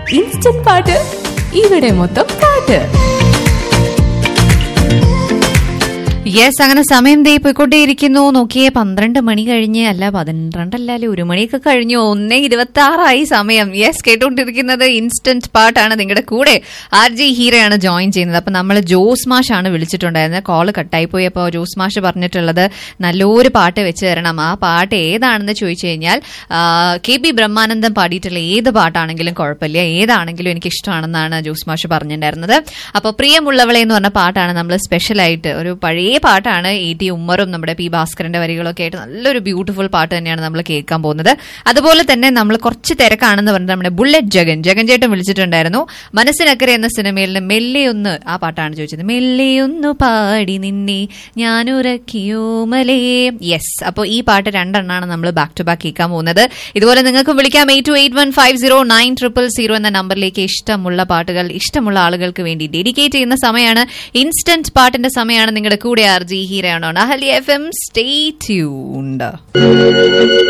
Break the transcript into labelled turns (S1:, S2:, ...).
S1: instant പാട്ട് ഇവിടെ മൊത്തം പാട്ട്
S2: യെസ് അങ്ങനെ സമയം ദേ പോയിക്കൊണ്ടേയിരിക്കുന്നു നോക്കിയേ പന്ത്രണ്ട് മണി കഴിഞ്ഞ് അല്ല പന്ത്രണ്ടല്ലേ ഒരു മണിയൊക്കെ കഴിഞ്ഞു ഒന്നേ ഇരുപത്തി ആറായി സമയം യെസ് കേട്ടുകൊണ്ടിരിക്കുന്നത് ഇൻസ്റ്റന്റ് പാട്ടാണ് നിങ്ങളുടെ കൂടെ ആർ ജി ഹീറയാണ് ജോയിൻ ചെയ്യുന്നത് അപ്പൊ നമ്മൾ ജോസ് മാഷ് ആണ് വിളിച്ചിട്ടുണ്ടായിരുന്നത് കോള് കട്ടായി പോയി അപ്പോൾ ജോസ് മാഷ് പറഞ്ഞിട്ടുള്ളത് നല്ലൊരു പാട്ട് വെച്ച് തരണം ആ പാട്ട് ഏതാണെന്ന് ചോദിച്ചു കഴിഞ്ഞാൽ ആ, കെ പി ബ്രഹ്മാനന്ദം പാടിയിട്ടുള്ള ഏത് പാട്ടാണെങ്കിലും കുഴപ്പമില്ല ഏതാണെങ്കിലും എനിക്ക് ഇഷ്ടമാണെന്നാണ് ജോസ് മാഷ് പറഞ്ഞിട്ടുണ്ടായിരുന്നത് അപ്പോൾ പ്രിയമുള്ളവളെ എന്ന് പറഞ്ഞ പാട്ടാണ് നമ്മൾ സ്പെഷ്യലായിട്ട് ഒരു പഴയ പാട്ടാണ് എ ടി ഉമ്മറും നമ്മുടെ പി ഭാസ്കരന്റെ വരികളൊക്കെ ആയിട്ട് നല്ലൊരു ബ്യൂട്ടിഫുൾ പാട്ട് തന്നെയാണ് നമ്മൾ കേൾക്കാൻ പോകുന്നത് അതുപോലെ തന്നെ നമ്മൾ കുറച്ച് തിരക്കാണെന്ന് പറഞ്ഞിട്ട് നമ്മുടെ ബുള്ളറ്റ് ജഗൻ ജഗൻ ചേട്ടൻ വിളിച്ചിട്ടുണ്ടായിരുന്നു മനസ്സിനക്കരെ എന്ന സിനിമയിൽ മെല്ലെയൊന്ന് ആ പാട്ടാണ് ചോദിച്ചത് മെല്ലെയൊന്നു പാടി നിന്നെ ഞാനുറക്കിയോമലേ യെസ് അപ്പോൾ ഈ പാട്ട് രണ്ടെണ്ണമാണ് നമ്മൾ ബാക്ക് ടു ബാക്ക് കേൾക്കാൻ പോകുന്നത് ഇതുപോലെ നിങ്ങൾക്ക് വിളിക്കാം eight two eight one five zero nine triple zero എന്ന നമ്പറിലേക്ക് ഇഷ്ടമുള്ള പാട്ടുകൾ ഇഷ്ടമുള്ള ആളുകൾക്ക് വേണ്ടി ഡെഡിക്കേറ്റ് ചെയ്യുന്ന സമയമാണ് ഇൻസ്റ്റന്റ് പാട്ടിന്റെ സമയമാണ് നിങ്ങളുടെ കൂടെ ആർ ജി ഹീറയാണോ അഹലി എഫ് എം സ്റ്റേ ട്യൂൺഡ്